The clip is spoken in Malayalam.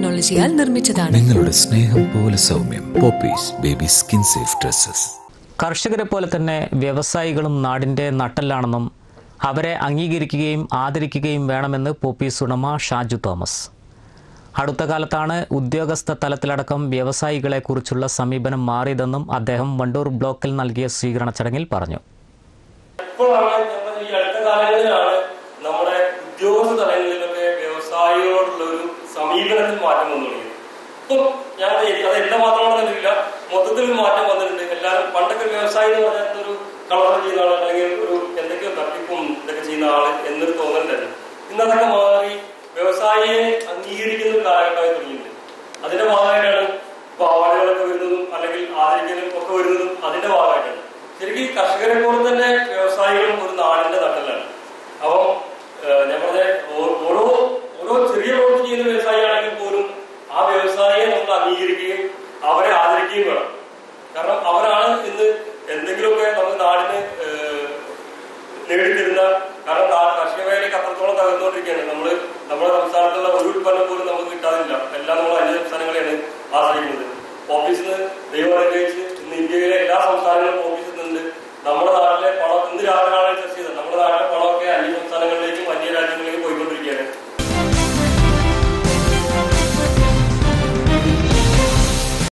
ടെക്നോളജിയാൽ നിർമ്മിച്ചതാണ് നിങ്ങളുടെ സ്നേഹം പോലെ സൗമ്യം Poppees baby skin safe dresses കർഷകരെ പോലെ തന്നെ വ്യവസായികളും നാടിൻ്റെ നട്ടെല്ലാണെന്നും അവരെ അംഗീകരിക്കുകയും ആദരിക്കുകയും വേണമെന്ന് പോപ്പീസ് ഉടമ ഷാജു തോമസ് അടുത്ത കാലത്താണ് ഉദ്യോഗസ്ഥ തലത്തിലടക്കം വ്യവസായികളെക്കുറിച്ചുള്ള സമീപനം മാറിയതെന്നും അദ്ദേഹം വണ്ടൂർ ബ്ലോക്കിൽ നൽകിയ സ്വീകരണ ചടങ്ങിൽ പറഞ്ഞു ഇപ്പോഴാണ് നമ്മൾ ഈ അടുത്ത കാലങ്ങളിലാണ് നമ്മുടെ ഉദ്യോഗസ്ഥ തലങ്ങളിലൊക്കെ വ്യവസായികളോടുള്ള ഒരു സമീപനത്തിൽ മാറ്റം വന്നു തുടങ്ങിയത് ഇപ്പം ഞാൻ അത് എന്റെ മാത്രമാണെന്നില്ല മൊത്തത്തിൽ ഒരു മാറ്റം വന്നിട്ടുണ്ട് എല്ലാവരും പണ്ടൊക്കെ വ്യവസായി എന്ന് പറഞ്ഞാൽ ഒരു കളർ ചെയ്യുന്ന ആൾ അല്ലെങ്കിൽ ഒരു എന്തൊക്കെയോ തട്ടിപ്പും ഇതൊക്കെ ചെയ്യുന്ന ആള് എന്നൊരു തോന്നലുണ്ടായിരുന്നു ഇന്നതൊക്കെ മാറി വ്യവസായിയെ അംഗീകരിക്കുന്ന ഒരു കാലഘട്ടമായി തുടങ്ങിയിട്ടുണ്ട് അതിന്റെ ഭാഗമായിട്ടാണ് ഇപ്പൊ അവാർഡുകളൊക്കെ വരുന്നതും അല്ലെങ്കിൽ ആദരിക്കലും ഒക്കെ വരുന്നതും അതിന്റെ ഭാഗമായിട്ടാണ് ശരിക്കും ഈ കർഷകരെ പോലെ തന്നെ വ്യവസായികളും ഒരു നാടിന്റെ നട്ടലാണ് അപ്പം ഏഹ്, ഞാൻ പറഞ്ഞ ഓ- ഓരോ ഓരോ ചെറിയ പ്രവൃത്തി ചെയ്യുന്ന വ്യവസായി ആണെങ്കിൽ പോലും ആ വ്യവസായിയെ നമ്മൾ അംഗീകരിക്കുകയും അവരെ ആദരിക്കുകയും വേണം കാരണം അവരാണ് ഇന്ന് എന്തെങ്കിലുമൊക്കെ നമുക്ക് നാടിന് ഏഹ്, നേടിത്തരുന്ന കാരണം കാ- കാർഷിക മേഖലയ്ക്ക് അത്രത്തോളം തകർന്നുകൊണ്ടിരിക്കുകയാണ് നമ്മള് നമ്മുടെ സംസ്ഥാനത്തുള്ള ഒരു ഉൽപ്പന്നം പോലും നമുക്ക് കിട്ടാതില്ല എല്ലാം നമ്മൾ അന്യ